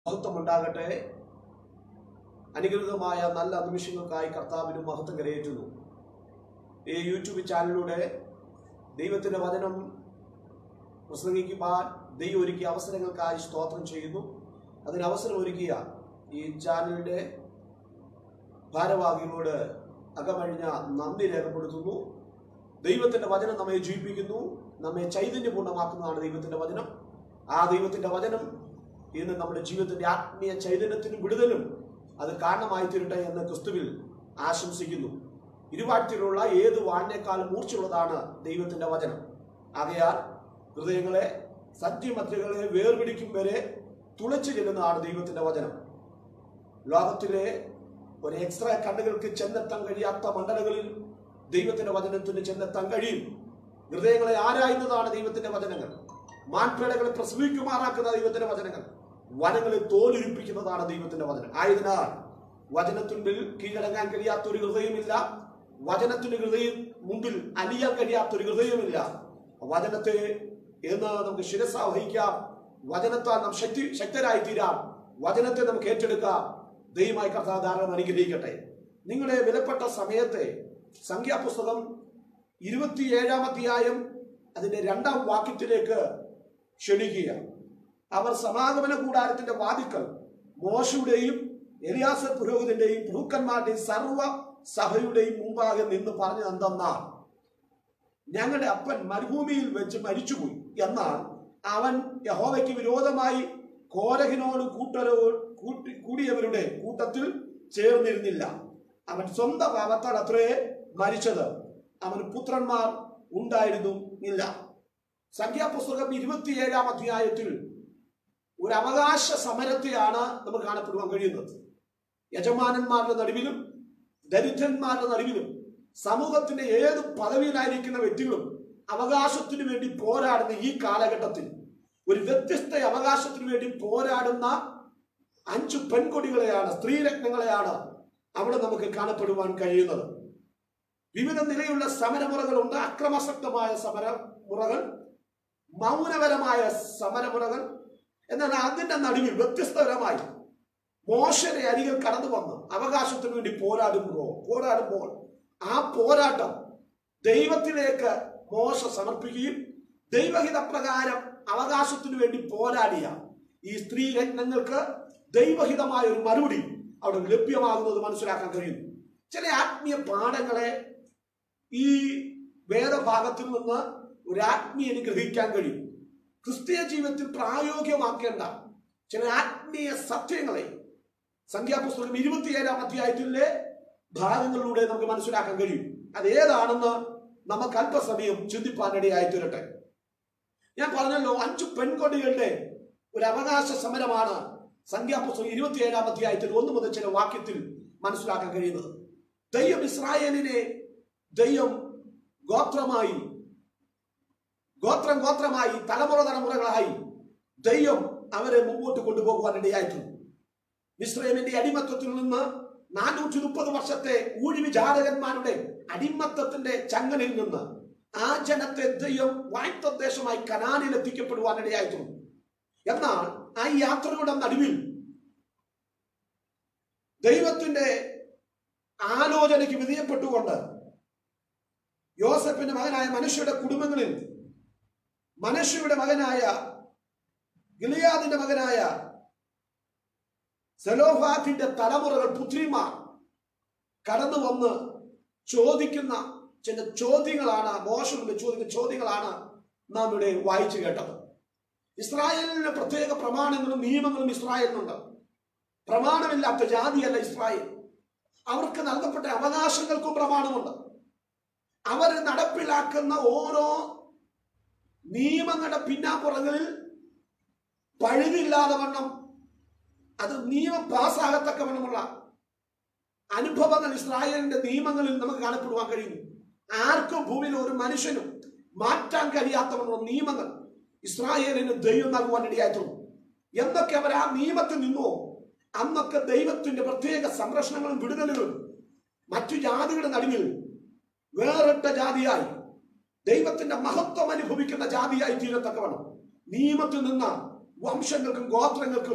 മഹത്വം ഉണ്ടാകട്ടെ അനുഗ്രഹമായ നല്ല നിമിഷങ്ങൾക്കായി കർത്താവിന് മഹത്വം കരയേറ്റുന്നു ഈ യൂട്യൂബ് ചാനലിലൂടെ ദൈവത്തിന്റെ വചനം പ്രസംഗിക്കുവാൻ ദൈവം ഒരുക്കിയ അവസരങ്ങൾക്കായി സ്തോത്രം ചെയ്യുന്നു അതിന് അവസരം ഒരുക്കിയ ഈ ചാനലിന്റെ ഭാരവാഹികളോട് അകമഴിഞ്ഞ നന്ദി രേഖപ്പെടുത്തുന്നു ദൈവത്തിന്റെ വചനം നമ്മെ ജീവിപ്പിക്കുന്നു നമ്മെ ചൈതന്യപൂർണ്ണമാക്കുന്നതാണ് ദൈവത്തിന്റെ വചനം ആ ദൈവത്തിന്റെ വചനം ഇന്ന് നമ്മുടെ ജീവിതത്തിന്റെ ആത്മീയ ചൈതന്യത്തിനും വിടുതലും അത് കാരണമായി തീരട്ടെ എന്ന് ക്രിസ്തുവിൽ ആശംസിക്കുന്നു ഇരുവാഴ്ചയിലുള്ള ഏത് വാണിനേക്കാളും മൂർച്ചയുള്ളതാണ് ദൈവത്തിന്റെ വചനം ആകയാൽ ഹൃദയങ്ങളെ സത്യമത്യങ്ങളെ വേർപിടിക്കും വരെ തുളച്ചു ചെല്ലുന്നതാണ് ദൈവത്തിന്റെ വചനം ലോകത്തിലെ ഒരു എക്സ്ട്രാ കണ്ണുകൾക്ക് ചെന്നെത്താൻ കഴിയാത്ത മണ്ഡലങ്ങളിൽ ദൈവത്തിന്റെ വചനത്തിന് ചെന്നെത്താൻ കഴിയും ഹൃദയങ്ങളെ ആരായുന്നതാണ് ദൈവത്തിന്റെ വചനങ്ങൾ മാൻപേടകളെ പ്രസവിക്കുമാറാക്കുന്ന ദൈവത്തിന്റെ വചനങ്ങൾ വനങ്ങളെ തോലുരിപ്പിക്കുന്നതാണ് ദൈവത്തിന്റെ വചനം ആയതിനാൽ വചനത്തിൻപിൽ കീഴടങ്ങാൻ കഴിയാത്ത ഒരു ഹൃദയമില്ല വചനത്തിന്റെ ഹൃദയം മുമ്പിൽ അലിയാൻ കഴിയാത്ത ഒരു ഹൃദയമില്ല വചനത്തെ എന്ന് നമുക്ക് ശിരസ വഹിക്കാം വചനത്താൽ നാം ശക്തി ശക്തരായി തീരാം വചനത്തെ നമുക്ക് ഏറ്റെടുക്കാം ദൈവമായി കർത്താവ് ധാരാളം അനുഗ്രഹിക്കട്ടെ നിങ്ങളുടെ വിലപ്പെട്ട സമയത്തെ സംഖ്യാപുസ്തകം ഇരുപത്തിയേഴാം അധ്യായം അതിന്റെ രണ്ടാം വാക്യത്തിലേക്ക് ക്ഷണിക്കുക അവർ സമാഗമന കൂടാരത്തിന്റെ വാതിക്കൽ മോശയുടെയും എലിയാസർ പുരോഹിതന്റെയും പ്രഭുക്കന്മാരുടെയും സർവ സഭയുടെയും മുമ്പാകെ നിന്ന് പറഞ്ഞത് എന്തെന്നാൽ ഞങ്ങളുടെ അപ്പൻ മരുഭൂമിയിൽ വെച്ച് മരിച്ചുപോയി എന്നാൽ അവൻ യഹോവയ്ക്ക് വിരോധമായി കോരഹിനോട് കൂട്ടരോ കൂട്ടി കൂടിയവരുടെ കൂട്ടത്തിൽ ചേർന്നിരുന്നില്ല അവൻ സ്വന്തം പാപത്താൽ അത്രേ മരിച്ചത് അവന് പുത്രന്മാർ ഉണ്ടായിരുന്നു ഇല്ല സംഖ്യാപുസ്തകം ഇരുപത്തിയേഴാം അധ്യായത്തിൽ ഒരു അവകാശ സമരത്തെയാണ് നമുക്ക് കാണപ്പെടുവാൻ കഴിയുന്നത് യജമാനന്മാരുടെ നടുവിലും ദരിദ്രന്മാരുടെ നടുവിലും സമൂഹത്തിന്റെ ഏത് പദവിയിലായിരിക്കുന്ന വ്യക്തികളും അവകാശത്തിനു വേണ്ടി പോരാടുന്ന ഈ കാലഘട്ടത്തിൽ ഒരു വ്യത്യസ്ത അവകാശത്തിനു വേണ്ടി പോരാടുന്ന അഞ്ചു പെൺകൊടികളെയാണ് സ്ത്രീരത്നങ്ങളെയാണ് അവിടെ നമുക്ക് കാണപ്പെടുവാൻ കഴിയുന്നത് വിവിധ നിലയുള്ള സമരമുറകളുണ്ട് അക്രമാസക്തമായ സമരമുറകൾ മൗനപരമായ സമരമുറകൾ എന്നാൽ അതിന്റെ നടുവിൽ വ്യത്യസ്തപരമായി മോശയുടെ അരികിൽ കടന്നു വന്ന് അവകാശത്തിന് വേണ്ടി പോരാടുമ്പോൾ പോരാടുമ്പോൾ ആ പോരാട്ടം ദൈവത്തിലേക്ക് മോശ സമർപ്പിക്കുകയും ദൈവഹിത പ്രകാരം അവകാശത്തിനു വേണ്ടി പോരാടിയ ഈ സ്ത്രീ രത്നങ്ങൾക്ക് ദൈവഹിതമായ ഒരു മറുപടി അവിടെ ലഭ്യമാകുന്നത് മനസ്സിലാക്കാൻ കഴിയുന്നു ചില ആത്മീയ പാഠങ്ങളെ ഈ വേദഭാഗത്തിൽ നിന്ന് ഒരു ആത്മീയന് ഗ്രഹിക്കാൻ കഴിയും ക്രിസ്തീയ ജീവിതത്തിൽ പ്രായോഗികമാക്കേണ്ട ചില ആത്മീയ സത്യങ്ങളെ സംഖ്യാപുസ്തകം ഇരുപത്തിയേഴാം അധ്യായത്തിലെ ഭാഗങ്ങളിലൂടെ നമുക്ക് മനസ്സിലാക്കാൻ കഴിയും അത് ഏതാണെന്ന് നമുക്ക് അല്പസമയം ചിന്തിപ്പാനിടയായി തീരട്ടെ ഞാൻ പറഞ്ഞല്ലോ അഞ്ചു പെൺകൊടികളുടെ ഒരു അവകാശ സമരമാണ് സംഖ്യാപുസ്തകം ഇരുപത്തിയേഴാം അധ്യായത്തിൽ ഒന്ന് മുതൽ ചില വാക്യത്തിൽ മനസ്സിലാക്കാൻ കഴിയുന്നത് ദൈവം ഇസ്രായേലിനെ ദൈവം ഗോത്രമായി ഗോത്രം ഗോത്രമായി തലമുറ തലമുറകളായി ദൈവം അവരെ മുമ്പോട്ട് കൊണ്ടുപോകുവാൻ ഇടയായിട്ടുണ്ട് മിശ്രമിന്റെ അടിമത്തത്തിൽ നിന്ന് നാനൂറ്റി മുപ്പത് വർഷത്തെ ഊഴിവിചാരകന്മാരുടെ അടിമത്തത്തിന്റെ ചങ്ങലിൽ നിന്ന് ആ ജനത്തെ ദൈവം വായ്പദേശമായി കനാനിൽ എത്തിക്കപ്പെടുവാൻ ഇടയായിട്ടുണ്ട് എന്നാൽ ആ യാത്രയുടെ നടുവിൽ ദൈവത്തിന്റെ ആലോചനയ്ക്ക് വിധേയപ്പെട്ടുകൊണ്ട് യോസഫിന്റെ മകനായ മനുഷ്യരുടെ കുടുംബങ്ങളിൽ മനുഷ്യയുടെ മകനായ ഗിലിയാദിന്റെ മകനായ സെലോഫാത്തിന്റെ തലമുറകൾ പുത്രിമാർ കടന്നു വന്ന് ചോദിക്കുന്ന ചില ചോദ്യങ്ങളാണ് മോശമുണ്ട് ചോദിക്കുന്ന ചോദ്യങ്ങളാണ് നാം ഇവിടെ വായിച്ചു കേട്ടത് ഇസ്രായേലിന് പ്രത്യേക പ്രമാണങ്ങളും നിയമങ്ങളും ഇസ്രായേലിനുണ്ട് പ്രമാണമില്ലാത്ത ജാതിയല്ല ഇസ്രായേൽ അവർക്ക് നൽകപ്പെട്ട അവകാശങ്ങൾക്കും പ്രമാണമുണ്ട് അവർ നടപ്പിലാക്കുന്ന ഓരോ നിയമങ്ങളുടെ പിന്നാമ്പുറങ്ങളിൽ പഴുതില്ലാതെ വണ്ണം അത് നിയമം പാസ്സാകത്തക്കവണ്ണമുള്ള അനുഭവങ്ങൾ ഇസ്രായേലിന്റെ നിയമങ്ങളിൽ നമുക്ക് കാണപ്പെടുവാൻ കഴിയുന്നു ആർക്കും ഭൂമിയിൽ ഒരു മനുഷ്യനും മാറ്റാൻ കഴിയാത്തവണ്ണമുള്ള നിയമങ്ങൾ ഇസ്രായേലിന് ദൈവം നൽകുവാൻ ഇടയായിട്ടുണ്ട് എന്തൊക്കെ അവർ ആ നിയമത്തിൽ നിന്നോ അന്നൊക്കെ ദൈവത്തിന്റെ പ്രത്യേക സംരക്ഷണങ്ങളും വിടുതലുകളും മറ്റു ജാതികളുടെ നടുവിൽ വേറിട്ട ജാതിയായി ദൈവത്തിന്റെ മഹത്വം അനുഭവിക്കുന്ന ജാതിയായി തീരത്തക്കവണ്ണം നിയമത്തിൽ നിന്ന് വംശങ്ങൾക്കും ഗോത്രങ്ങൾക്കും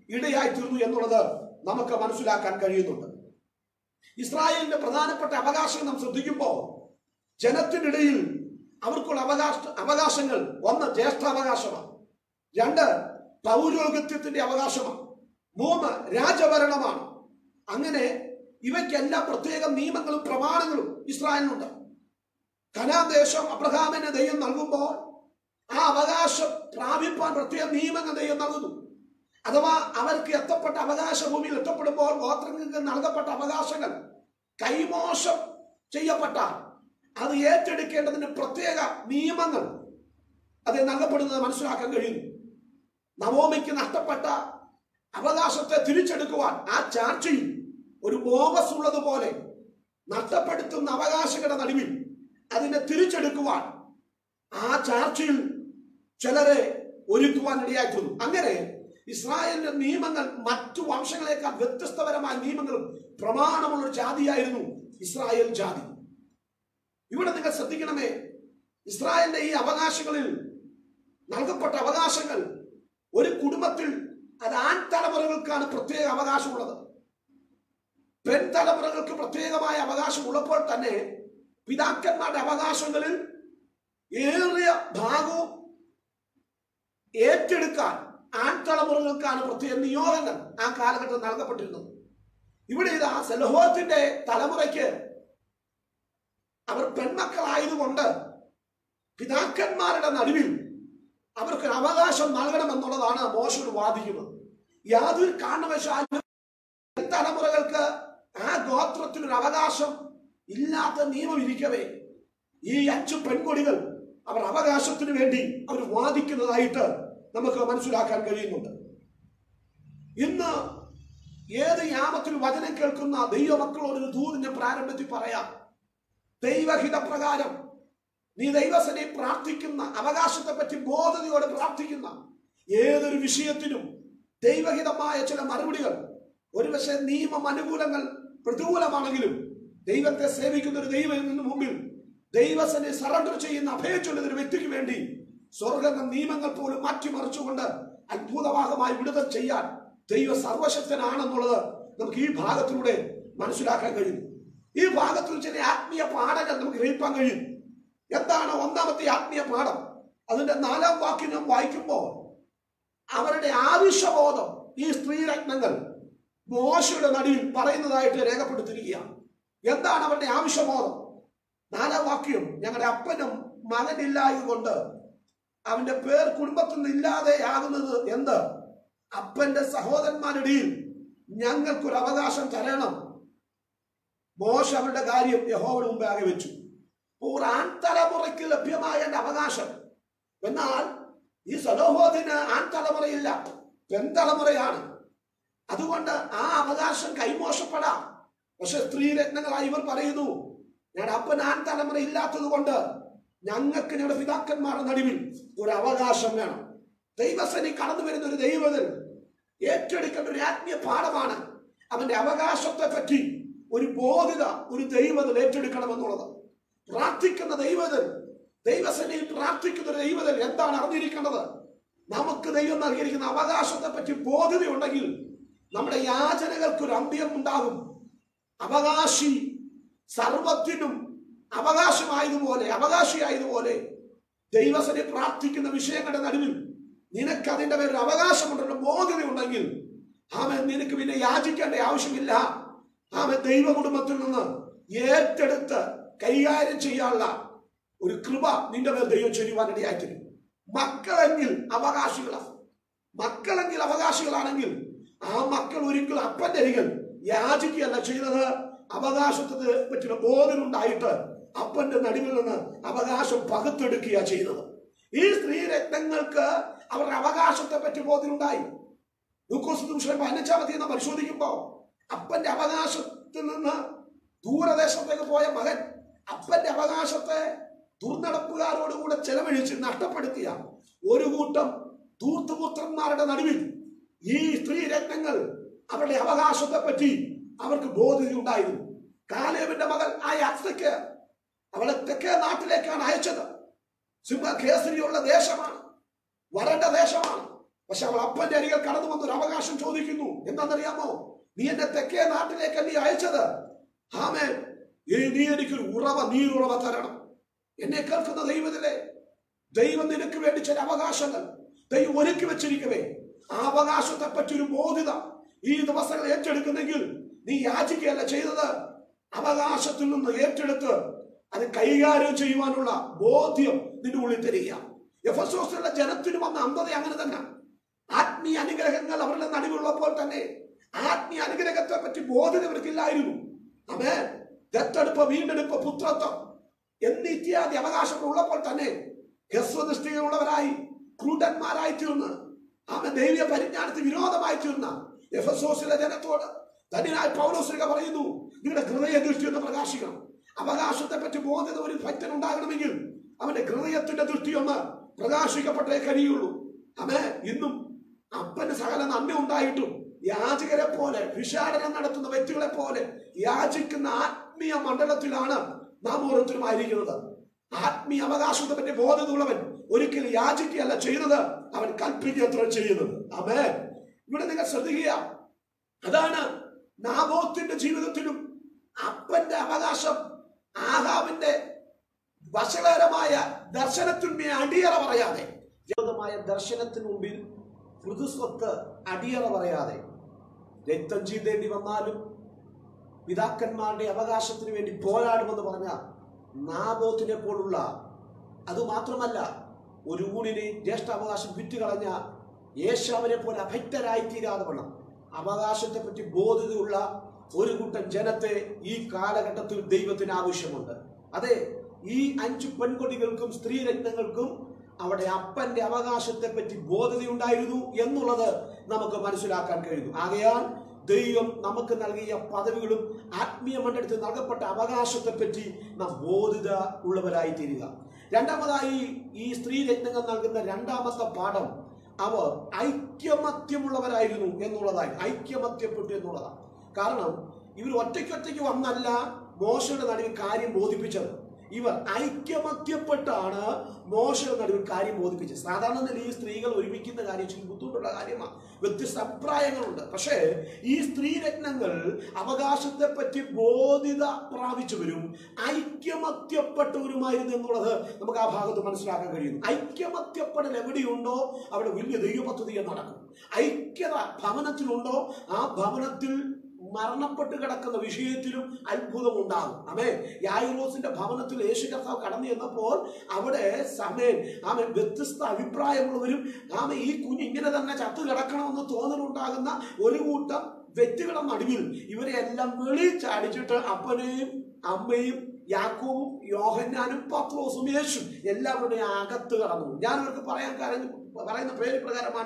ഇടയായി തീർന്നു എന്നുള്ളത് നമുക്ക് മനസ്സിലാക്കാൻ കഴിയുന്നുണ്ട് ഇസ്രായേലിന്റെ പ്രധാനപ്പെട്ട അവകാശം നാം ശ്രദ്ധിക്കുമ്പോൾ ജനത്തിനിടയിൽ അവർക്കുള്ള അവകാശ അവകാശങ്ങൾ ഒന്ന് ജ്യേഷ്ഠാവകാശമാണ് രണ്ട് പൗരോഗത്യത്തിന്റെ അവകാശമാണ് മൂന്ന് രാജഭരണമാണ് അങ്ങനെ ഇവയ്ക്കെല്ലാം പ്രത്യേക നിയമങ്ങളും പ്രമാണങ്ങളും ഇസ്രായേലിനുണ്ട് കനാൻ ദേശം അബ്രഹാമിന് ദൈവം നൽകുമ്പോൾ ആ അവകാശം പ്രാപിപ്പാൻ പ്രത്യേക നിയമങ്ങൾ ദൈവം നൽകുന്നു അഥവാ അവർക്ക് എത്തപ്പെട്ട അവകാശ ഭൂമിയിൽ എത്തപ്പെടുമ്പോൾ ഗോത്രങ്ങൾക്ക് നൽകപ്പെട്ട അവകാശങ്ങൾ കൈമോശം ചെയ്യപ്പെട്ടാൽ അത് ഏറ്റെടുക്കേണ്ടതിന് പ്രത്യേക നിയമങ്ങൾ അത് നൽകപ്പെടുന്നത് മനസ്സിലാക്കാൻ കഴിയുന്നു നവോമിക്ക് നഷ്ടപ്പെട്ട അവകാശത്തെ തിരിച്ചെടുക്കുവാൻ ആ ചാർച്ചയിൽ ഒരു ബോഗസ് ഉള്ളതുപോലെ നഷ്ടപ്പെടുത്തുന്ന അവകാശങ്ങളുടെ നടുവിൽ അതിനെ തിരിച്ചെടുക്കുവാൻ ആ ചാർച്ചയിൽ ചിലരെ ഒരുക്കുവാൻ ഇടയായിത്തീർന്നു അങ്ങനെ ഇസ്രായേലിന്റെ നിയമങ്ങൾ മറ്റു വംശങ്ങളെക്കാൾ വ്യത്യസ്തപരമായ നിയമങ്ങളും പ്രമാണമുള്ള ഒരു ജാതിയായിരുന്നു ഇസ്രായേൽ ജാതി ഇവിടെ നിങ്ങൾ ശ്രദ്ധിക്കണമേ ഇസ്രായേലിന്റെ ഈ അവകാശങ്ങളിൽ നൽകപ്പെട്ട അവകാശങ്ങൾ ഒരു കുടുംബത്തിൽ അത് ആൺ തലമുറകൾക്കാണ് പ്രത്യേക അവകാശമുള്ളത് പെൺ തലമുറകൾക്ക് പ്രത്യേകമായ അവകാശം ഉള്ളപ്പോൾ തന്നെ പിതാക്കന്മാരുടെ അവകാശങ്ങളിൽ ഏറിയ ഭാഗവും ഏറ്റെടുക്കാൻ ആൺ തലമുറകൾക്കാണ് പ്രത്യേക നിയോഗങ്ങൾ ആ കാലഘട്ടത്തിൽ നൽകപ്പെട്ടിരുന്നത് ഇവിടെ ഇതാ സെലഹോത്തിന്റെ തലമുറയ്ക്ക് അവർ പെൺമക്കളായതുകൊണ്ട് പിതാക്കന്മാരുടെ നടുവിൽ അവർക്കൊരു അവകാശം നൽകണമെന്നുള്ളതാണ് മോശം വാദിക്കുന്നത് യാതൊരു കാരണവശാലും തലമുറകൾക്ക് ആ ഗോത്രത്തിനൊരു അവകാശം ഇല്ലാത്ത നിയമം ഇരിക്കവേ ഈ അഞ്ചു പെൺകൊടികൾ അവർ അവകാശത്തിന് വേണ്ടി അവർ വാദിക്കുന്നതായിട്ട് നമുക്ക് മനസ്സിലാക്കാൻ കഴിയുന്നുണ്ട് ഇന്ന് ഏത് യാമത്തിൽ വചനം കേൾക്കുന്ന ദൈവമക്കളോട് ഒരു ദൂതിന്റെ പ്രാരംഭത്തിൽ പറയാം ദൈവഹിത പ്രകാരം നീ ദൈവസനെ പ്രാർത്ഥിക്കുന്ന അവകാശത്തെ പറ്റി ബോധതയോടെ പ്രാർത്ഥിക്കുന്ന ഏതൊരു വിഷയത്തിനും ദൈവഹിതമായ ചില മറുപടികൾ ഒരുപക്ഷെ നിയമം അനുകൂലങ്ങൾ പ്രതികൂലമാണെങ്കിലും ദൈവത്തെ സേവിക്കുന്ന ഒരു ദൈവത്തിന് മുമ്പിൽ ദൈവസനെ സറണ്ടർ ചെയ്യുന്ന അഭയച്ചുള്ള ഒരു വ്യക്തിക്ക് വേണ്ടി സ്വർഗ നിയമങ്ങൾ പോലും മാറ്റിമറിച്ചുകൊണ്ട് അത്ഭുതവാഹമായി വിടുതൽ ചെയ്യാൻ ദൈവ സർവശക്തനാണെന്നുള്ളത് നമുക്ക് ഈ ഭാഗത്തിലൂടെ മനസ്സിലാക്കാൻ കഴിയും ഈ ഭാഗത്തിൽ ചില ആത്മീയ പാഠങ്ങൾ നമുക്ക് ഗ്രഹിക്കാൻ കഴിയും എന്താണ് ഒന്നാമത്തെ ആത്മീയ പാഠം അതിന്റെ നാലാം വാക്യം നാം വായിക്കുമ്പോൾ അവരുടെ ആവശ്യബോധം ഈ സ്ത്രീരത്നങ്ങൾ മോശയുടെ നടുവിൽ പറയുന്നതായിട്ട് രേഖപ്പെടുത്തിയിരിക്കുകയാണ് എന്താണ് അവരുടെ ആവശ്യബോധം നാലാം വാക്യം ഞങ്ങളുടെ അപ്പനും മകനില്ലായതുകൊണ്ട് അവന്റെ പേർ കുടുംബത്തിൽ നിന്ന് ഇല്ലാതെയാകുന്നത് എന്ത് അപ്പന്റെ സഹോദരന്മാരുടെയിൽ ഞങ്ങൾക്കൊരു അവകാശം തരണം മോശ അവരുടെ കാര്യം യഹോവയുടെ മുമ്പേ ആകെ വെച്ചു ഒരു ആൺതലമുറയ്ക്ക് ലഭ്യമായ എന്റെ അവകാശം എന്നാൽ ഈ സലോഹോദിന് ആൺതലമുറയില്ല പെൺതലമുറയാണ് അതുകൊണ്ട് ആ അവകാശം കൈമോശപ്പെടാം പക്ഷെ സ്ത്രീരത്നങ്ങളായി ഇവർ പറയുന്നു ഞങ്ങളുടെ അപ്പൻ ആൺതലമുറ ഇല്ലാത്തത് കൊണ്ട് ഞങ്ങൾക്ക് ഞങ്ങളുടെ പിതാക്കന്മാരുടെ നടുവിൽ ഒരു അവകാശം വേണം ദൈവസേനി കടന്നു വരുന്ന ഒരു ദൈവത്തിൽ ഏറ്റെടുക്കേണ്ട ഒരു ആത്മീയ പാഠമാണ് അവന്റെ അവകാശത്തെ പറ്റി ഒരു ബോധ്യത ഒരു ദൈവത്തിൽ ഏറ്റെടുക്കണമെന്നുള്ളത് പ്രാർത്ഥിക്കുന്ന ദൈവത്തിൽ ദൈവസേനയിൽ പ്രാർത്ഥിക്കുന്ന ഒരു ദൈവത്തിൽ എന്താണ് അറിഞ്ഞിരിക്കേണ്ടത് നമുക്ക് ദൈവം നൽകിയിരിക്കുന്ന അവകാശത്തെ പറ്റി ബോധ്യതയുണ്ടെങ്കിൽ നമ്മുടെ യാചനകൾക്ക് ഒരു അന്ത്യം ഉണ്ടാകും അവകാശി സർവത്തിനും അവകാശമായതുപോലെ അവകാശിയായതുപോലെ ദൈവസനെ പ്രാർത്ഥിക്കുന്ന വിഷയങ്ങളുടെ നടുവിൽ നിനക്ക് അതിന്റെ പേരിൽ അവകാശമുണ്ടല്ലോ ബോധ്യതയുണ്ടെങ്കിൽ ആമൻ നിനക്ക് പിന്നെ യാചിക്കേണ്ട ആവശ്യമില്ല ആമൻ ദൈവ കുടുംബത്തിൽ നിന്ന് ഏറ്റെടുത്ത് കൈകാര്യം ചെയ്യാനുള്ള ഒരു കൃപ നിന്റെ മേൽ ദൈവം ചൊരിയുവാനിടയായിത്തരും മക്കളെങ്കിൽ അവകാശികളാണ് മക്കളെങ്കിൽ അവകാശികളാണെങ്കിൽ ആ മക്കൾ ഒരിക്കലും അപ്പന്റെ അരികൾ യാചിക്കുകയല്ല ചെയ്തത് അവകാശത്തെ പറ്റിയുള്ള ബോധനുണ്ടായിട്ട് അപ്പന്റെ നടുവിൽ നിന്ന് അവകാശം പകുത്തെടുക്കുക ചെയ്തത് ഈ സ്ത്രീരത്നങ്ങൾക്ക് അവരുടെ അവകാശത്തെ പറ്റി ബോധനുണ്ടായി ലൂക്കോസ് നിമിഷം പതിനഞ്ചാമത്തെ നാം പരിശോധിക്കുമ്പോ അപ്പന്റെ അവകാശത്തിൽ നിന്ന് ദൂരദേശത്തേക്ക് പോയ മകൻ അപ്പന്റെ അവകാശത്തെ ദുർനടപ്പുകാരോടുകൂടെ ചെലവഴിച്ച് നഷ്ടപ്പെടുത്തിയ ഒരു കൂട്ടം ദൂർത്തുപുത്രന്മാരുടെ നടുവിൽ ഈ സ്ത്രീരത്നങ്ങൾ അവരുടെ അവകാശത്തെ പറ്റി അവർക്ക് ബോധ്യതയുണ്ടായിരുന്നു കാലേവിന്റെ മകൾ ആയ അക്സയ്ക്ക് അവളെ തെക്കേ നാട്ടിലേക്കാണ് അയച്ചത് സിംഹ കേസരിയുള്ള ദേശമാണ് വരണ്ട ദേശമാണ് പക്ഷെ അവൾ അപ്പന്റെ അരികൾ കടന്നു വന്ന ഒരു അവകാശം ചോദിക്കുന്നു എന്താണെന്നറിയാമോ നീ എന്നെ തെക്കേ നാട്ടിലേക്ക് നീ അയച്ചത് ആമേ നീ എനിക്കൊരു ഉറവ നീരുറവ തരണം എന്നെ കേൾക്കുന്ന ദൈവത്തിലെ ദൈവം നിനക്ക് വേണ്ടി ചില അവകാശങ്ങൾ ദൈവം ഒരുക്കി വെച്ചിരിക്കവേ ആ അവകാശത്തെ പറ്റി ഒരു ബോധ്യത ഈ ദിവസങ്ങൾ ഏറ്റെടുക്കുന്നെങ്കിൽ നീ യാചിക്കുകയല്ല ചെയ്തത് അവകാശത്തിൽ നിന്ന് ഏറ്റെടുത്ത് അത് കൈകാര്യം ചെയ്യുവാനുള്ള ബോധ്യം നിന്റെ ഉള്ളിൽ തരിക എഫസോസിലുള്ള ജനത്തിന് വന്ന അന്ധത അങ്ങനെ തന്നെ ആത്മീയ അനുഗ്രഹങ്ങൾ അവരുടെ നടുവിലുള്ളപ്പോൾ തന്നെ ആത്മീയ അനുഗ്രഹത്തെ പറ്റി ബോധ്യത ഇവർക്കില്ലായിരുന്നു അമേ ദത്തെടുപ്പ് വീണ്ടെടുപ്പ് പുത്രത്വം എന്നീ ഇത്യാദി അവകാശങ്ങൾ ഉള്ളപ്പോൾ തന്നെ ഹ്രസ്വദൃഷ്ടികളുള്ളവരായി ക്രൂഡന്മാരായി തീർന്ന് അവൻ ദൈവീയ പരിജ്ഞാനത്തിന് വിരോധമായി തീർന്ന എഫസോസിലെ ജനത്തോട് ധന്യനായ പൗലോസ്ലിക പറയുന്നു നിങ്ങളുടെ ഹൃദയ ദൃഷ്ടി ഒന്ന് പ്രകാശിക്കണം അവകാശത്തെ പറ്റി ബോധ്യത ഒരു ഭക്തൻ ഉണ്ടാകണമെങ്കിൽ അവന്റെ ഹൃദയത്തിന്റെ ദൃഷ്ടി ഒന്ന് പ്രകാശിക്കപ്പെട്ടേ കഴിയുള്ളൂ അവേ ഇന്നും അപ്പന് സകല നന്മ ഉണ്ടായിട്ടും യാചകരെ പോലെ വിഷാടനം നടത്തുന്ന വ്യക്തികളെ പോലെ യാചിക്കുന്ന ആത്മീയ മണ്ഡലത്തിലാണ് നാം ഓരോരുത്തരും ആയിരിക്കുന്നത് ആത്മീയ അവകാശത്തെ പറ്റി ബോധമുള്ളവൻ ഒരിക്കലും യാചിക്കുകയല്ല ചെയ്യുന്നത് അവൻ കൽപ്പിക്കത്ര ചെയ്യുന്നത് അമേ ഇവിടെ നിങ്ങൾ ശ്രദ്ധിക്കുക അതാണ് നാബോത്തിന്റെ ജീവിതത്തിലും അപ്പന്റെ അവകാശം ആഹാവിന്റെ വശകരമായ ദർശനത്തിന്മേ അടിയറ പറയാതെ ജീവിതമായ ദർശനത്തിന് മുമ്പിൽ മൃദുസ്വത്ത് അടിയറ പറയാതെ രക്തം ചെയ്തേണ്ടി വന്നാലും പിതാക്കന്മാരുടെ അവകാശത്തിന് വേണ്ടി പോരാടുമെന്ന് പറഞ്ഞ നാബോത്തിനെ പോലുള്ള അതുമാത്രമല്ല ഒരു ഊണിനെ ജ്യേഷ്ഠാവകാശം വിറ്റുകളഞ്ഞ യേശാവിനെ പോലെ അഭക്തരായി തീരാതെ വണ്ണം അവകാശത്തെ പറ്റി ബോധ്യതയുള്ള ഒരു കൂട്ടം ജനത്തെ ഈ കാലഘട്ടത്തിൽ ദൈവത്തിന് ആവശ്യമുണ്ട് അതെ ഈ അഞ്ചു പെൺകുട്ടികൾക്കും സ്ത്രീരത്നങ്ങൾക്കും അവിടെ അപ്പന്റെ അവകാശത്തെ പറ്റി ബോധതയുണ്ടായിരുന്നു എന്നുള്ളത് നമുക്ക് മനസ്സിലാക്കാൻ കഴിയുന്നു ആകയാൽ ദൈവം നമുക്ക് നൽകിയ പദവികളും ആത്മീയ മണ്ഡലത്തിൽ നൽകപ്പെട്ട അവകാശത്തെ പറ്റി നാം ബോധിത ഉള്ളവരായി തീരുക രണ്ടാമതായി ഈ സ്ത്രീ രത്നങ്ങൾ നൽകുന്ന രണ്ടാമത്തെ പാഠം അവർ ഐക്യമത്യമുള്ളവരായിരുന്നു എന്നുള്ളതായി ഐക്യമത്യപ്പെട്ടു എന്നുള്ളതാണ് കാരണം ഇവർ ഒറ്റയ്ക്കൊറ്റയ്ക്ക് വന്നല്ല മോശയുടെ നടുവിൽ കാര്യം ബോധിപ്പിച്ചത് ഇവർ ഐക്യമത്യപ്പെട്ടാണ് മോശയുടെ നടുവിൽ കാര്യം ബോധിപ്പിച്ചത് സാധാരണ നിലയിൽ ഈ സ്ത്രീകൾ ഒരുമിക്കുന്ന കാര്യം ഇച്ചിരി ബുദ്ധിമുട്ടുള്ള കാര്യമാണ് വ്യത്യസ്ത അഭിപ്രായങ്ങളുണ്ട് പക്ഷേ ഈ സ്ത്രീരത്നങ്ങൾ അവകാശത്തെ പറ്റി ബോധിത പ്രാപിച്ചവരും ഐക്യമത്യപ്പെട്ടവരുമായിരുന്നു എന്നുള്ളത് നമുക്ക് ആ ഭാഗത്ത് മനസ്സിലാക്കാൻ കഴിയുന്നു ഐക്യമത്യപ്പെടൽ എവിടെയുണ്ടോ അവിടെ വലിയ ദൈവ പദ്ധതികൾ നടക്കും ഐക്യത ഭവനത്തിലുണ്ടോ ആ ഭവനത്തിൽ മരണപ്പെട്ട് കിടക്കുന്ന വിഷയത്തിലും അത്ഭുതം ഉണ്ടാകും അമേ യായിറോസിന്റെ ഭവനത്തിൽ യേശു കർത്താവ് കടന്നു ചെന്നപ്പോൾ അവിടെ സമയം ആമൻ വ്യത്യസ്ത അഭിപ്രായമുള്ളവരും ആമ ഈ കുഞ്ഞ് ഇങ്ങനെ തന്നെ ചത്തു കിടക്കണമെന്ന് തോന്നലുണ്ടാകുന്ന ഒരു കൂട്ടം വ്യക്തികളുടെ നടുവിൽ ഇവരെ എല്ലാം വെളിയിൽ ചാടിച്ചിട്ട് അപ്പനെയും അമ്മയും യാക്കോവും യോഹന്നാനും പത്രോസും യേശും എല്ലാവരുടെയും അകത്ത് കടന്നു ഞാൻ അവർക്ക് പറയാൻ കാര്യം പറയുന്ന പേര് പ്രകാരമാണ്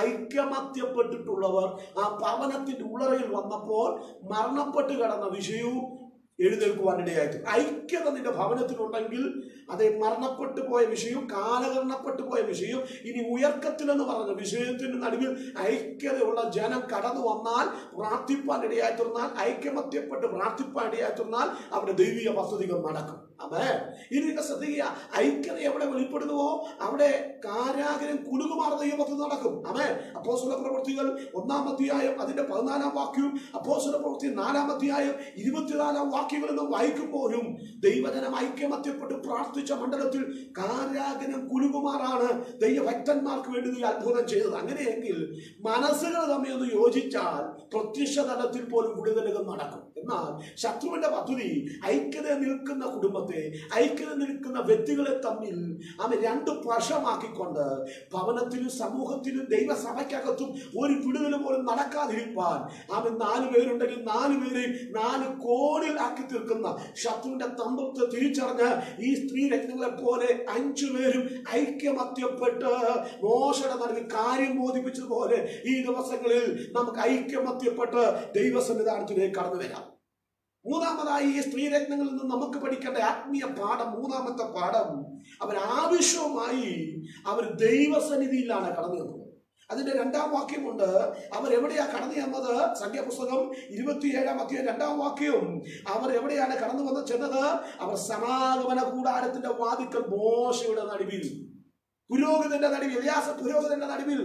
ഐക്യമത്യപ്പെട്ടിട്ടുള്ളവർ ആ ഭവനത്തിന്റെ ഉള്ളറയിൽ വന്നപ്പോൾ മരണപ്പെട്ട് കിടന്ന വിഷയവും എഴുന്നേൽക്കുവാനിടയായിട്ട് ഐക്യത നിന്റെ ഭവനത്തിലുണ്ടെങ്കിൽ അത് മരണപ്പെട്ടു പോയ വിഷയവും കാലകരണപ്പെട്ടു പോയ വിഷയവും ഇനി ഉയർക്കത്തിലെന്ന് പറഞ്ഞ വിഷയത്തിന് നടുവിൽ ഐക്യതയുള്ള ജനം കടന്നു വന്നാൽ പ്രാർത്ഥിപ്പാൻ ഇടയായിത്തീർന്നാൽ ഐക്യമത്യപ്പെട്ട് പ്രാർത്ഥിപ്പാൻ ഇടയായിത്തീർന്നാൽ അവരുടെ ദൈവിക പദ്ധതികൾ നടക്കും അതെ ഇനി നിങ്ങൾ ശ്രദ്ധിക്കുക ഐക്യത എവിടെ വെളിപ്പെടുന്നുവോ അവിടെ കാരാഗ്രഹം കുലുകുമാർ ദൈവപദ്ധതി നടക്കും അമേ അപ്പോസുല പ്രവൃത്തികൾ ഒന്നാം അധ്യായം അതിന്റെ പതിനാലാം വാക്യവും അപ്പോസുല പ്രവൃത്തി നാലാം അധ്യായം ഇരുപത്തിനാലാം വാക്യങ്ങളിൽ നാം വായിക്കുമ്പോഴും ദൈവജനം ഐക്യമത്യപ്പെട്ട് പ്രാർത്ഥിച്ച മണ്ഡലത്തിൽ കാരാഗ്രഹം കുലുകുമാറാണ് ദൈവഭക്തന്മാർക്ക് വേണ്ടി നീ അത്ഭുതം ചെയ്തത് അങ്ങനെയെങ്കിൽ മനസ്സുകൾ തമ്മിൽ ഒന്ന് യോജിച്ചാൽ പ്രത്യക്ഷ തലത്തിൽ പോലും വിടുതലുകൾ നടക്കും എന്നാൽ ശത്രുവിന്റെ പദ്ധതി ഐക്യത നിൽക്കുന്ന കുടുംബത്തെ ഐക്യത നിൽക്കുന്ന വ്യക്തികളെ തമ്മിൽ അവൻ രണ്ട് വശമാക്കിക്കൊണ്ട് ഭവനത്തിലും സമൂഹത്തിലും ദൈവസഭയ്ക്കകത്തും ഒരു വിടുതൽ പോലും നടക്കാതിരിക്കാൻ അവൻ നാല് പേരുണ്ടെങ്കിൽ നാല് പേരെയും നാല് കോണിൽ ആക്കി തീർക്കുന്ന ശത്രുവിന്റെ തന്ത്രത്തെ തിരിച്ചറിഞ്ഞ് ഈ സ്ത്രീ രത്നങ്ങളെ പോലെ അഞ്ചു പേരും ഐക്യമത്യപ്പെട്ട് മോശയുടെ നടുവിൽ കാര്യം ബോധിപ്പിച്ചതുപോലെ ഈ ദിവസങ്ങളിൽ നമുക്ക് ഐക്യമത്യപ്പെട്ട് ദൈവസന്നിധാനത്തിലേക്ക് കടന്നു വരാം മൂന്നാമതായി ഈ സ്ത്രീരത്നങ്ങളിൽ നിന്ന് നമുക്ക് പഠിക്കേണ്ട ആത്മീയ പാഠം മൂന്നാമത്തെ പാഠം അവർ ആവശ്യവുമായി അവർ ദൈവസന്നിധിയിലാണ് കടന്നു ചെന്നത് അതിന്റെ രണ്ടാം വാക്യമുണ്ട് അവർ എവിടെയാ കടന്നു ചെന്നത് സംഖ്യാപുസ്തകം ഇരുപത്തിയേഴാം അധ്യായം രണ്ടാം വാക്യവും അവർ എവിടെയാണ് കടന്നു വന്ന് ചെന്നത് അവർ സമാഗമന കൂടാരത്തിന്റെ വാതിക്കൽ മോശയുടെ നടുവിൽ പുരോഹിതന്റെ നടുവിൽ വ്യാസ പുരോഹിതന്റെ നടുവിൽ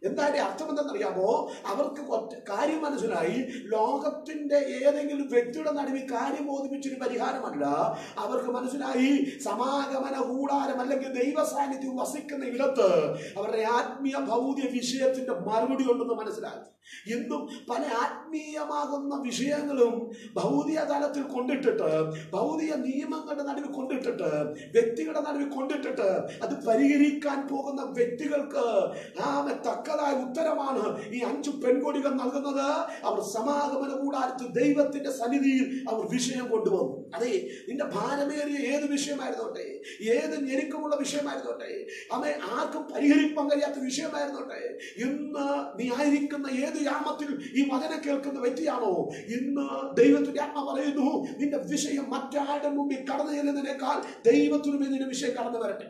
എന്താ അതിന്റെ അർത്ഥം എന്തെന്നറിയാമോ അവർക്ക് ഒറ്റ കാര്യം മനസ്സിലായി ലോകത്തിന്റെ ഏതെങ്കിലും വ്യക്തിയുടെ നടുവിൽ കാര്യം ബോധിപ്പിച്ചൊരു പരിഹാരമല്ല അവർക്ക് മനസ്സിലായി സമാഗമന കൂടാരം അല്ലെങ്കിൽ ദൈവ സാന്നിധ്യം വസിക്കുന്ന ഇടത്ത് അവരുടെ ആത്മീയ ഭൗതിക വിഷയത്തിന്റെ മറുപടി ഉണ്ടെന്ന് മനസ്സിലാക്കി ഇന്നും പല ആത്മീയമാകുന്ന വിഷയങ്ങളും ഭൗതിക തലത്തിൽ കൊണ്ടിട്ടിട്ട് ഭൗതിക നിയമങ്ങളുടെ നടുവിൽ കൊണ്ടിട്ടിട്ട് വ്യക്തികളുടെ നടുവിൽ കൊണ്ടിട്ടിട്ട് അത് പരിഹരിക്കാൻ പോകുന്ന വ്യക്തികൾക്ക് ആമെ തക്കതായ ഉത്തരമാണ് ഈ അഞ്ചു പെൺകൊടികൾ നൽകുന്നത് അവർ സമാഗമന കൂടാരത്തിൽ ദൈവത്തിന്റെ സന്നിധിയിൽ അവർ വിഷയം കൊണ്ടുവന്നു അതെ നിന്റെ ഭാരമേറിയ ഏത് വിഷയമായിരുന്നോട്ടെ ഏത് ഞെരുക്കമുള്ള വിഷയമായിരുന്നോട്ടെ അവയെ ആർക്കും പരിഹരിക്കാൻ കഴിയാത്ത വിഷയമായിരുന്നോട്ടെ ഇന്ന് നീ ആയിരിക്കുന്ന ഏത് യാമത്തിൽ ഈ വചനം കേൾക്കുന്ന വ്യക്തിയാണോ ഇന്ന് ദൈവത്തിന്റെ ആത്മ പറയുന്നു നിന്റെ വിഷയം മറ്റാരുടെ മുമ്പിൽ കടന്നു ചെല്ലുന്നതിനേക്കാൾ ദൈവത്തിനു നിന്റെ വിഷയം കടന്നു വരട്ടെ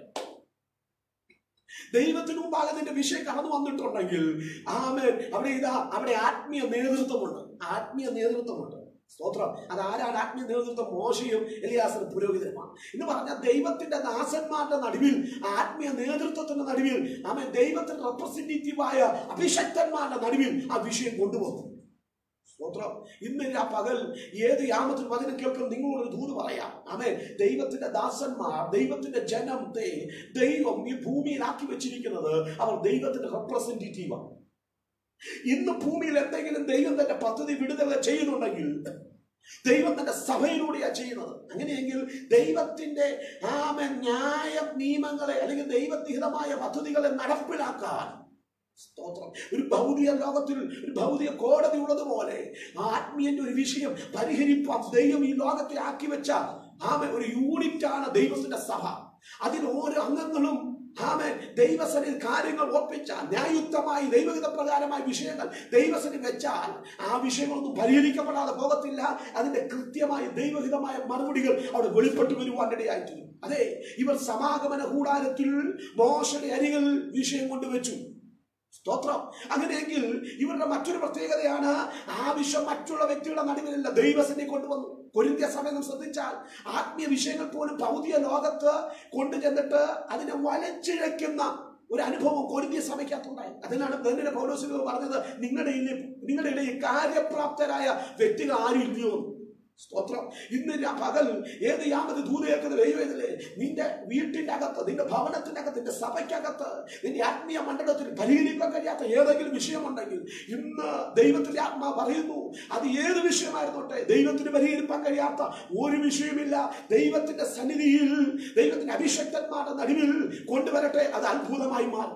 ദൈവത്തിന് മുമ്പാകെ നിന്റെ വിഷയം കടന്നു വന്നിട്ടുണ്ടെങ്കിൽ ആമേൻ അവിടെ ഇതാ അവിടെ ആത്മീയ നേതൃത്വമുണ്ട് ആത്മീയ നേതൃത്വമുണ്ട് സ്തോത്രം അത് ആരാണ് ആത്മീയ നേതൃത്വം മോശയും എലിയാസനും പുരോഹിതരുമാണ് എന്ന് പറഞ്ഞാൽ ദൈവത്തിന്റെ ദാസന്മാരുടെ നടുവിൽ ആത്മീയ നേതൃത്വത്തിന്റെ നടുവിൽ ആമേൻ ദൈവത്തിന്റെ റെപ്രസെന്റേറ്റീവായ അഭിഷക്തന്മാരുടെ നടുവിൽ ആ വിഷയം കൊണ്ടുവന്നു സ്തോത്രം ഇന്നില്ല പകൽ ഏത് യാമത്തിൽ വചനം കേൾക്കും നിങ്ങളോട് ഒരു ദൂത് പറയാം ആമേ ദൈവത്തിന്റെ ദാസന്മാർ ദൈവത്തിന്റെ ജനത്തെ ദൈവം ഈ ഭൂമിയിലാക്കി വെച്ചിരിക്കുന്നത് അവർ ദൈവത്തിന്റെ റെപ്രസെന്റേറ്റീവാണ് ഇന്ന് ഭൂമിയിൽ എന്തെങ്കിലും ദൈവം തന്റെ പദ്ധതി വിടുതല ചെയ്യുന്നുണ്ടെങ്കിൽ ദൈവം തന്റെ സഭയിലൂടെയാ ചെയ്യുന്നത് അങ്ങനെയെങ്കിൽ ദൈവത്തിന്റെ ആമ ന്യായ നിയമങ്ങളെ അല്ലെങ്കിൽ ദൈവവിഹിതമായ പദ്ധതികളെ നടപ്പിലാക്കാൻ സ്തോത്രം ഒരു ഭൗതിക ലോകത്തിൽ ഒരു ഭൗതിക കോടതി ഉള്ളതുപോലെ ആത്മീയന്റെ ഒരു വിഷയം പരിഹരിപ്പാൻ ദൈവം ഈ ലോകത്തെ ആക്കി വെച്ച ആമ ഒരു യൂണിറ്റാണ് ദൈവത്തിന്റെ സഭ അതിൽ ഓരോ അംഗങ്ങളും ആമേ ദൈവസനിൽ കാര്യങ്ങൾ ഒപ്പിച്ചാൽ ന്യായുക്തമായി ദൈവഹിത പ്രകാരമായ വിഷയങ്ങൾ ദൈവസനി വെച്ചാൽ ആ വിഷയങ്ങളൊന്നും പരിഹരിക്കപ്പെടാതെ പോകത്തില്ല അതിന്റെ കൃത്യമായ ദൈവഹിതമായ മറുപടികൾ അവിടെ വെളിപ്പെട്ടു വരുവാനിടയായിട്ടുണ്ട് അതെ ഇവർ സമാഗമന കൂടാരത്തിൽ മോശയുടെ അരികൾ വിഷയം കൊണ്ടുവച്ചു സ്തോത്രം അങ്ങനെയെങ്കിൽ ഇവരുടെ മറ്റൊരു പ്രത്യേകതയാണ് ആവശ്യം മറ്റുള്ള വ്യക്തിയുടെ നടുവിലല്ല ദൈവസനെ കൊണ്ടുവന്നു കൊരിന്ത്യ സമയം ശ്രദ്ധിച്ചാൽ ആത്മീയ വിഷയങ്ങൾ പോലും ഭൗതിക ലോകത്ത് കൊണ്ടു ചെന്നിട്ട് അതിനെ വലച്ചിഴയ്ക്കുന്ന ഒരു അനുഭവം കൊരിന്ത്യ സഭയ്ക്കകത്തുണ്ടായി അതിനാണ് ബന്ധന പൗലോസിൽ പറഞ്ഞത് നിങ്ങളുടെ ഇടയിൽ നിങ്ങളുടെ ഇടയിൽ കാര്യപ്രാപ്തരായ വ്യക്തികൾ ആരും ഇല്ലയോ എന്ന്. സ്തോത്രം ഇന്ന് രാ- പകൽ ഏത് യാമത് ദൂതയേക്കുന്നത് ദൈവത്തിലെ നിന്റെ വീട്ടിന്റെ അകത്ത് നിന്റെ ഭവനത്തിന്റെ അകത്ത് നിന്റെ സഭയ്ക്കകത്ത് നിന്റെ ആത്മീയ മണ്ഡലത്തിൽ പരിഹരിക്കാൻ കഴിയാത്ത ഏതെങ്കിലും വിഷയമുണ്ടെങ്കിൽ ഇന്ന് ദൈവത്തിന്റെ ആത്മാ പറയുന്നു അത് ഏത് വിഷയമായിരുന്നോട്ടെ ദൈവത്തിന് പരിഹരിക്കാൻ കഴിയാത്ത ഒരു വിഷയമില്ല ദൈവത്തിന്റെ സന്നിധിയിൽ ദൈവത്തിന്റെ അഭിഷക്തന്മാരുടെ നടുവിൽ കൊണ്ടുവരട്ടെ അത് അത്ഭുതമായി മാറും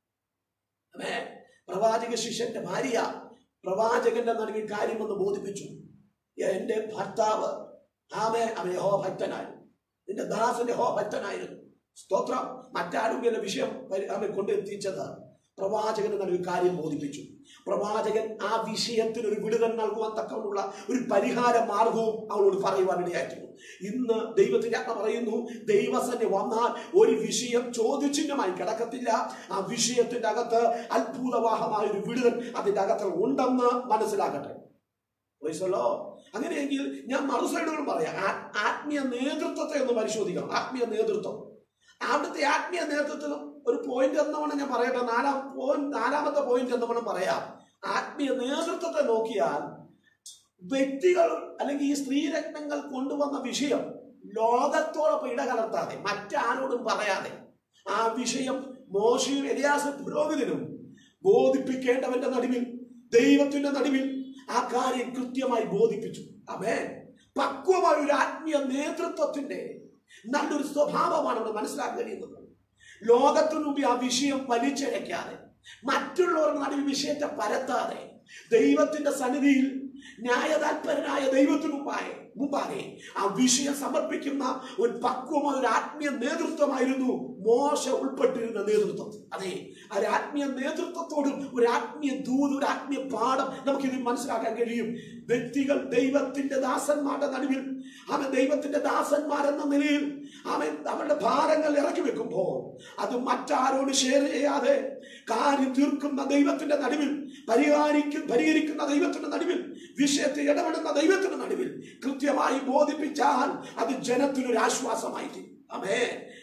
അമേ പ്രവാചക ശിഷ്യന്റെ ഭാര്യ പ്രവാചകന്റെ നടുവിൽ കാര്യമെന്ന് ബോധിപ്പിച്ചു എന്റെ ഭർത്താവ് ആമേ അവൻ യഹോ ഭക്തനായിരുന്നു നിന്റെ ദാസന്റെ ഹോ ഭക്തനായിരുന്നു സ്തോത്രം മറ്റാരും എന്ന വിഷയം പരി- അവൻ കൊണ്ടെത്തിച്ചത് പ്രവാചകന് നടുവിൽ കാര്യം ബോധിപ്പിച്ചു പ്രവാചകൻ ആ വിഷയത്തിന് ഒരു വിടുതൽ നൽകുവാൻ തക്കമുള്ള ഒരു പരിഹാര മാർഗവും അവളോട് പറയുവാനിടയായിരുന്നു ഇന്ന് ദൈവത്തിന്റെ ആത്മ പറയുന്നു ദൈവസന്നെ വന്നാൽ ഒരു വിഷയം ചോദ്യചിഹ്നമായി കിടക്കത്തില്ല ആ വിഷയത്തിന്റെ അകത്ത് അത്ഭുതവാഹമായ ഒരു വിടുതൽ അതിന്റെ അകത്ത് ഉണ്ടെന്ന് മനസ്സിലാക്കട്ടെ പ്രൈസല്ലോ അങ്ങനെയെങ്കിൽ ഞാൻ മറു സൈഡുകളും പറയാം ആ- ആത്മീയ നേതൃത്വത്തെ ഒന്ന് പരിശോധിക്കണം ആത്മീയ നേതൃത്വം അവിടുത്തെ ആത്മീയ നേതൃത്വത്തിൽ ഒരു പോയിന്റ് എന്നവണ്ണം ഞാൻ പറയട്ടെ നാലാം പോയിന്റ് നാലാമത്തെ പോയിന്റ് എന്നവണ്ണം പറയാം ആത്മീയ നേതൃത്വത്തെ നോക്കിയാൽ വ്യക്തികൾ അല്ലെങ്കിൽ ഈ സ്ത്രീരത്നങ്ങൾ കൊണ്ടുവന്ന വിഷയം ലോകത്തോടൊപ്പം ഇടകലർത്താതെ മറ്റാരോടും പറയാതെ ആ വിഷയം മോശയും എലിയാസ് പുരോഹിതനും ബോധിപ്പിക്കേണ്ടവന്റെ നടുവിൽ ദൈവത്തിന്റെ നടുവിൽ ആ കാര്യം കൃത്യമായി ബോധിപ്പിച്ചു അമേ പക്വമായ ഒരു ആത്മീയ നേതൃത്വത്തിന്റെ നല്ലൊരു സ്വഭാവമാണ് അവിടെ മനസ്സിലാക്കാൻ കഴിയുന്നത് ലോകത്തിനു മുമ്പ് ആ വിഷയം വലിച്ചഴയ്ക്കാതെ മറ്റുള്ളവരുടെ നടുവിൽ വിഷയത്തെ പരത്താതെ ദൈവത്തിന്റെ സന്നിധിയിൽ ന്യായതാൽപരനായ ദൈവത്തിനു മുമ്പാകെ മുമ്പാകെ ആ വിഷയം സമർപ്പിക്കുന്ന ഒരു പക്വമായ ഒരു ആത്മീയ നേതൃത്വമായിരുന്നു മോശ ഉൾപ്പെട്ടിരുന്ന നേതൃത്വം അതെ ആ ഒരു ആത്മീയ നേതൃത്വത്തോടും ഒരു ആത്മീയ ദൂത് ഒരു ആത്മീയ പാഠം നമുക്കിത് മനസ്സിലാക്കാൻ കഴിയും വ്യക്തികൾ ദൈവത്തിന്റെ ദാസന്മാരുടെ നടുവിൽ അവൻ ദൈവത്തിന്റെ ദാസന്മാരെന്ന നിലയിൽ അവൻ അവരുടെ ഭാരങ്ങൾ ഇറക്കി വെക്കുമ്പോൾ അത് മറ്റാരോട് ഷെയർ ചെയ്യാതെ കാര്യം തീർക്കുന്ന ദൈവത്തിന്റെ നടുവിൽ പരിഹാരിക്കും പരിഹരിക്കുന്ന ദൈവത്തിന്റെ നടുവിൽ വിഷയത്തിൽ ഇടപെടുന്ന ദൈവത്തിന്റെ നടുവിൽ കൃത്യമായി ബോധിപ്പിച്ചാൽ അത് ജനത്തിനൊരു ആശ്വാസമായി തീരും. അമേ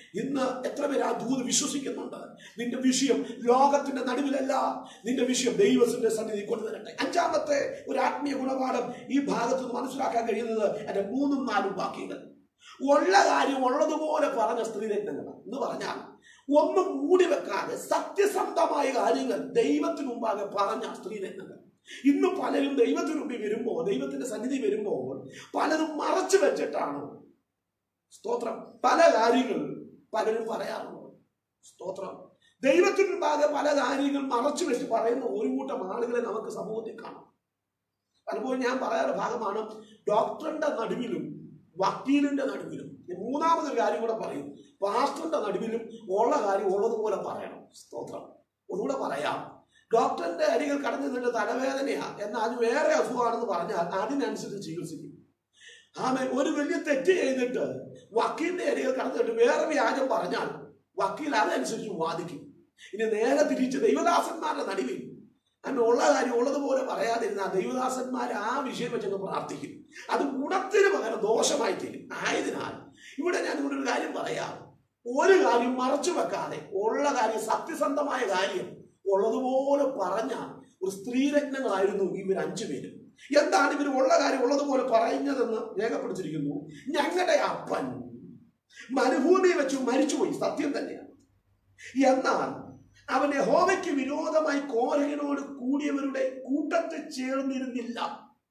ഇന്ന് എത്ര പേര് ആ ദൂത് വിശ്വസിക്കുന്നുണ്ട് നിന്റെ വിഷയം ലോകത്തിന്റെ നടുവിലല്ല നിന്റെ വിഷയം ദൈവത്തിന്റെ സന്നിധി കൊണ്ടുവരട്ടെ അഞ്ചാമത്തെ ഒരു ആത്മീയ ഗുണപാഠം ഈ ഭാഗത്ത് നിന്ന് മനസ്സിലാക്കാൻ കഴിയുന്നത് എന്റെ മൂന്നും നാലും വാക്യങ്ങൾ ഉള്ള കാര്യം ഉള്ളതുപോലെ പറഞ്ഞ സ്ത്രീരത്നങ്ങൾ എന്ന് പറഞ്ഞാൽ ഒന്നും മൂടി വെക്കാതെ സത്യസന്ധമായ കാര്യങ്ങൾ ദൈവത്തിന് മുമ്പാകെ പറഞ്ഞ സ്ത്രീരത്നങ്ങൾ ഇന്ന് പലരും ദൈവത്തിന് മുമ്പിൽ വരുമ്പോൾ ദൈവത്തിന്റെ സന്നിധി വരുമ്പോൾ പലതും മറച്ചു വെച്ചിട്ടാണ് സ്തോത്രം പല കാര്യങ്ങൾ പലരും പറയാറുണ്ട് സ്തോത്രം ദൈവത്തിന് മുമ്പാകെ പല കാര്യങ്ങൾ മറച്ചു വെച്ച് പറയുന്ന ഒരു കൂട്ടം ആളുകളെ നമുക്ക് സമൂഹത്തിൽ കാണാം പലപ്പോഴും ഞാൻ പറയാറ് ഭാഗമാണ് ഡോക്ടറിന്റെ നടുവിലും വക്കീലിന്റെ നടുവിലും ഞാൻ മൂന്നാമതൊരു കാര്യം കൂടെ പറയും പാസ്റ്ററിന്റെ നടുവിലും ഉള്ള കാര്യം ഉള്ളതുപോലെ പറയണം സ്തോത്രം ഒന്നുകൂടെ പറയാം ഡോക്ടറിന്റെ അരികൾ കടന്നു നിന്നിട്ട് തലവേദനയാ എന്നാൽ അത് വേറെ അസുഖമാണെന്ന് പറഞ്ഞാൽ അതിനനുസരിച്ച് ചികിത്സിക്കും ആമേ ഒരു വലിയ തെറ്റ് ചെയ്തിട്ട് വക്കീലിന്റെ അരികൾ കടന്നിട്ട് വേറെ വ്യാജം പറഞ്ഞാൽ വക്കീൽ അതനുസരിച്ച് വാദിക്കും ഇനി നേരെ തിരിച്ച് ദൈവദാസന്മാരുടെ നടുവിൽ അങ്ങനെ ഉള്ള കാര്യം ഉള്ളതുപോലെ പറയാതിരുന്ന ദൈവദാസന്മാർ ആ വിഷയം വെച്ചങ്ങ് പ്രാർത്ഥിക്കും അത് ഗുണത്തിന് പകരം ദോഷമായി തീരും ആയതിനാൽ ഇവിടെ ഞാൻ ഇവിടെ ഒരു കാര്യം പറയാം ഒരു കാര്യം മറച്ചു വെക്കാതെ ഉള്ള കാര്യം സത്യസന്ധമായ കാര്യം ഉള്ളതുപോലെ പറഞ്ഞ ഒരു സ്ത്രീരത്നങ്ങളായിരുന്നു ഇവർ അഞ്ചു പേരും എന്താണ് ഇവർ ഉള്ള കാര്യം ഉള്ളതുപോലെ പറയുന്നതെന്ന് രേഖപ്പെടുത്തിയിരിക്കുന്നു ഞങ്ങളുടെ അപ്പൻ മരുഭൂമിയിൽ വെച്ച് മരിച്ചുപോയി സത്യം തന്നെയാണ് എന്നാൽ അവൻ യഹോവയ്ക്ക് വിരോധമായി കോരകനോട് കൂടിയവരുടെ കൂട്ടത്തിൽ ചേർന്നിരുന്നില്ല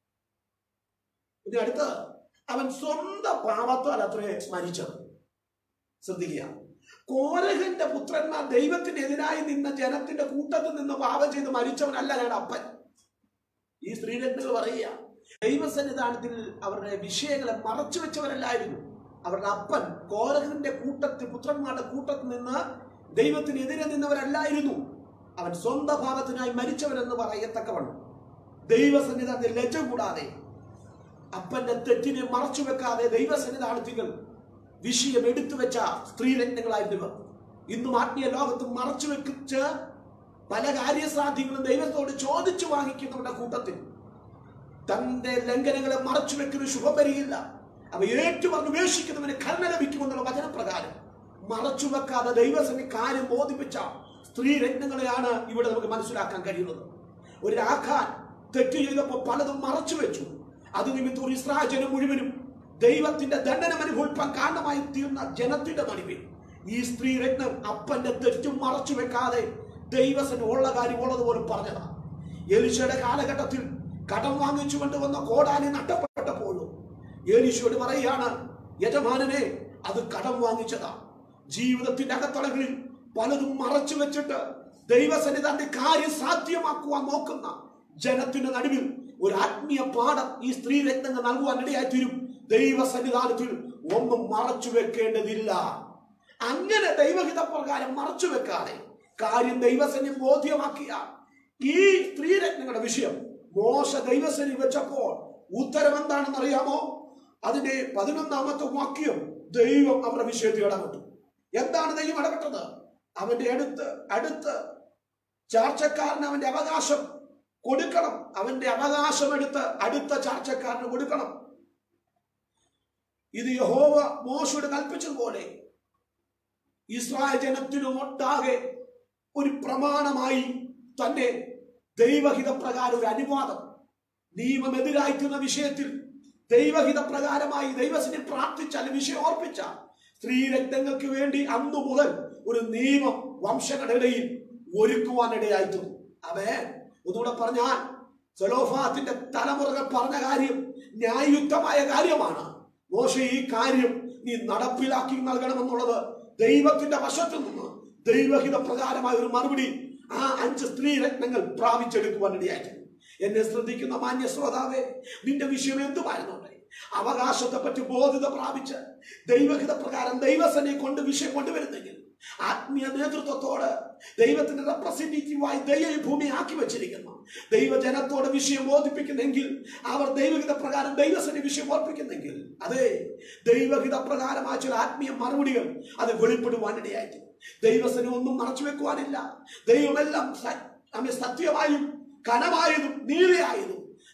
ഇനി അടുത്ത് അവൻ സ്വന്തം പാപത്താൽ അത്രേ മരിച്ചത് ശ്രദ്ധിക്കുക കോരകന്റെ പുത്രന്മാർ ദൈവത്തിനെതിരായി നിന്ന ജനത്തിന്റെ കൂട്ടത്തിൽ നിന്ന് പാപം ചെയ്ത് മരിച്ചവനല്ല ഞാൻ അപ്പൻ ഈ സ്ത്രീരത്നങ്ങൾ പറയുക ദൈവസന്നിധാനത്തിൽ അവരുടെ വിഷയങ്ങളെ മറച്ചു വെച്ചവരല്ലായിരുന്നു അവരുടെ അപ്പൻ കോരകന്റെ കൂട്ടത്തിൽ പുത്രന്മാരുടെ കൂട്ടത്തിൽ നിന്ന് ദൈവത്തിനെതിരെ നിന്നവരല്ലായിരുന്നു അവൻ സ്വന്തം ഭാഗത്തിനായി മരിച്ചവനെന്ന് പറയത്തക്കവണ്ണം ദൈവസന്നിധാനത്തിൽ ലജ്ജ കൂടാതെ അപ്പന്റെ തെറ്റിനെ മറച്ചു വെക്കാതെ ദൈവസന്നിധാനത്തിൽ വിഷയം എടുത്തു വെച്ച സ്ത്രീരത്നങ്ങളായിരുന്നു ഇവർ ഇന്നും ആത്മീയ ലോകത്ത് മറച്ചു വെച്ച് പല കാര്യസാധ്യങ്ങളും ദൈവത്തോട് ചോദിച്ചു വാങ്ങിക്കുന്നവരുടെ കൂട്ടത്തിൽ തന്റെ ലംഘനങ്ങളെ മറച്ചു വെക്കുന്ന ശുഭം വരികയില്ല അവ ഏറ്റുപറഞ്ഞ് ഉപേക്ഷിക്കുന്നവന് കരുണ ലഭിക്കുമെന്നുള്ള വചനപ്രകാരം മറച്ചു വെക്കാതെ ദൈവസനെ കാര്യം ബോധിപ്പിച്ച സ്ത്രീ രത്നങ്ങളെയാണ് ഇവിടെ നമുക്ക് മനസ്സിലാക്കാൻ കഴിയുന്നത് ഒരു രാഖാൻ തെറ്റ് ചെയ്തപ്പോൾ പലതും മറച്ചു വെച്ചു അത് നിമിത്തം ഒരു ഇസ്രായേൽ ജനം മുഴുവനും ദൈവത്തിന്റെ ദണ്ഡനം അനുഭവിപ്പാൻ കാരണമായി തീർന്ന ജനത്തിന്റെ നടുവിൽ ഈ സ്ത്രീ രത്നം അപ്പന്റെ തെറ്റും മറച്ചു വെക്കാതെ ദൈവസന് ഉള്ള കാര്യം ഉള്ളതുപോലെ പറഞ്ഞതാണ് എലിശയുടെ കാലഘട്ടത്തിൽ കടം വാങ്ങിച്ചു കൊണ്ടുവന്ന കോടാലി നഷ്ടപ്പെട്ടപ്പോഴും എലിശയോട് പറയുകയാണ് യജമാനനെ അത് കടം വാങ്ങിച്ചതാ ജീവിതത്തിന്റെ അകത്തളങ്ങളിൽ പലതും മറച്ചു വെച്ചിട്ട് ദൈവസന്നിധാന്റെ കാര്യം സാധ്യമാക്കുവാൻ നോക്കുന്ന ജനത്തിന്റെ നടുവിൽ ഒരു ആത്മീയ പാഠം ഈ സ്ത്രീ രത്നങ്ങൾ നൽകുവാൻ ഇടയായി തീരും ദൈവസന്നിധാനത്തിൽ ഒന്നും മറച്ചു വെക്കേണ്ടതില്ല അങ്ങനെ ദൈവഹിത പ്രകാരം മറച്ചു വെക്കാതെ കാര്യം ദൈവസന്യം ബോധ്യമാക്കിയ ഈ സ്ത്രീരത്നങ്ങളുടെ വിഷയം മോശ ദൈവസന്നി വെച്ചപ്പോൾ ഉത്തരം എന്താണെന്ന് അറിയാമോ അതിന്റെ പതിനൊന്നാമത്തെ വാക്യം ദൈവം അവരുടെ വിഷയത്തിൽ ഇടപെട്ടു എന്താണ് ദൈവം ഇടപെട്ടത് അവന്റെ അടുത്ത് അടുത്ത് ചാർച്ചക്കാരന് അവന്റെ അവകാശം കൊടുക്കണം അവന്റെ അവകാശം എടുത്ത് അടുത്ത ചാർച്ചക്കാരന് കൊടുക്കണം ഇത് യഹോവ മോശയോട് കൽപ്പിച്ചതുപോലെ ഇസ്രായേൽ ജനത്തിനും ഒട്ടാകെ ഒരു പ്രമാണമായി തന്നെ ദൈവഹിത പ്രകാരം ഒരു അനുവാദം നിയമം എതിരായിട്ടുന്ന വിഷയത്തിൽ ദൈവഹിത പ്രകാരമായി ദൈവസിനെ പ്രാർത്ഥിച്ച അല്ലെങ്കിൽ വിഷയം ഓർപ്പിച്ച സ്ത്രീരക്തങ്ങൾക്ക് വേണ്ടി അന്നു മുതൽ ഒരു നിയമം വംശങ്ങളുടെ ഇടയിൽ ഒരുക്കുവാനിടയായിട്ടുണ്ട് അവേ ഒന്നുകൂടെ പറഞ്ഞാൽ സലോഫാത്തിന്റെ തലമുറകൾ പറഞ്ഞ കാര്യം ന്യായയുക്തമായ കാര്യമാണ് മോശ ഈ കാര്യം നീ നടപ്പിലാക്കി നൽകണമെന്നുള്ളത് ദൈവത്തിന്റെ വശത്തു നിന്ന് ദൈവഹിത പ്രകാരമായ ഒരു മറുപടി ആ അഞ്ച് സ്ത്രീ രത്നങ്ങൾ പ്രാപിച്ചെടുക്കുവാനിടയായിട്ടുണ്ട് എന്നെ ശ്രദ്ധിക്കുന്ന മാന്യ ശ്രോതാവേ നിന്റെ വിഷയം എന്തുമായിരുന്നോട്ടെ അവകാശത്തെ പറ്റി ബോധ്യത പ്രാപിച്ച് ദൈവഹിത പ്രകാരം ദൈവസനെ കൊണ്ട് വിഷയം കൊണ്ടുവരുന്നെങ്കിൽ ആത്മീയ നേതൃത്വത്തോട് ദൈവത്തിന്റെ റെപ്രസെന്റേറ്റീവായി ദൈവ ഈ ഭൂമി ആക്കി വെച്ചിരിക്കുന്നു ദൈവജനത്തോട് വിഷയം ബോധിപ്പിക്കുന്നെങ്കിൽ അവർ ദൈവഹിത പ്രകാരം ദൈവസനെ വിഷയം ഓർപ്പിക്കുന്നെങ്കിൽ അതെ ദൈവഹിത പ്രകാരമായ ചില ആത്മീയ മറുപടികൾ അത് വെളിപ്പെടുവാനിടയായിട്ട് ദൈവസനെ ഒന്നും മറച്ചു വെക്കുവാനില്ല ദൈവമെല്ലാം സ- നമ്മെ സത്യമായും കനമായതും നീതിയായതും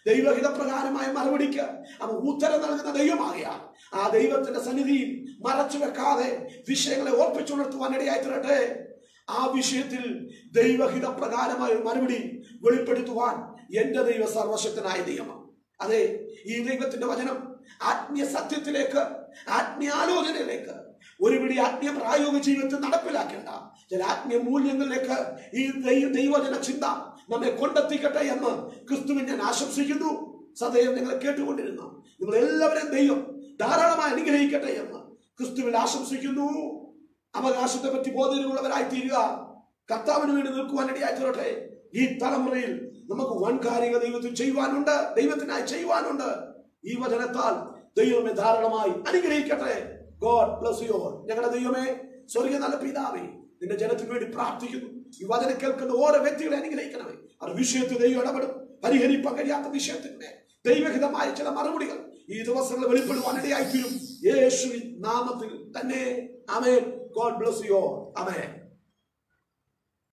ദൈവഹിത പ്രകാരമായ മറുപടിക്ക് അവൻ ഉത്തരം നൽകുന്ന ദൈവമാകിയാൽ ആ ദൈവത്തിന്റെ സന്നിധിയിൽ മറച്ചു വെക്കാതെ വിഷയങ്ങളെ ഓർപ്പിച്ചുണർത്തുവാൻ ഇടയായി തീരട്ടെ ആ വിഷയത്തിൽ ദൈവഹിത പ്രകാരമായ ഒരു മറുപടി വെളിപ്പെടുത്തുവാൻ എന്റെ ദൈവ സർവശക്തനായ ദൈവം അതെ ഈ ദൈവത്തിന്റെ വചനം ആത്മീയ സത്യത്തിലേക്ക് ആത്മീയ ആലോചനയിലേക്ക് ഒരുപിടി ആത്മീയ പ്രായോഗിക ജീവിതത്തിൽ നടപ്പിലാക്കേണ്ട ചില ആത്മീയ മൂല്യങ്ങളിലേക്ക് ഈ ദൈവ ദൈവജന ചിന്ത നമ്മെ കൊണ്ടെത്തിക്കട്ടെ എന്ന് ക്രിസ്തുവിൻ ഞാൻ ആശംസിക്കുന്നു സദയം നിങ്ങൾ കേട്ടുകൊണ്ടിരുന്നു നിങ്ങൾ എല്ലാവരെയും ദൈവം ധാരാളമായി അനുഗ്രഹിക്കട്ടെ എന്ന് ക്രിസ്തുവിൽ ആശംസിക്കുന്നു അവകാശത്തെ പറ്റി ബോധനമുള്ളവരായി തീരുക കർത്താവിന് വേണ്ടി നിൽക്കുവാൻ ഇടയായി തീരട്ടെ ഈ തലമുറയിൽ നമുക്ക് വൻ കാര്യങ്ങൾ ദൈവത്തിൽ ചെയ്യുവാനുണ്ട് ദൈവത്തിനായി ചെയ്യുവാനുണ്ട് ഈ വചനത്താൽ ദൈവമേ ധാരാളമായി അനുഗ്രഹിക്കട്ടെ ഗോഡ് ബ്ലസ് യു ഓൾ ഞങ്ങളുടെ ദൈവമേ സ്വർഗീയ നല്ല പിതാവേ നിന്റെ ജനത്തിന് വേണ്ടി പ്രാർത്ഥിക്കുന്നു ഈ വചനം കേൾക്കുന്ന ഓരോ വ്യക്തികളെ അനുഗ്രഹിക്കണമേ അത് വിഷയത്തിൽ ദൈവം ഇടപെടും പരിഹരിപ്പാൻ കഴിയാത്ത വിഷയത്തിന്റെ ദൈവഹിതമായ ചില മറുപടികൾ ഈ ദിവസങ്ങൾ വെളിപ്പെടുവാൻ ഇടയായി തീരും യേശുവിൻ നാമത്തിൽ തന്നെ amen God bless you all amen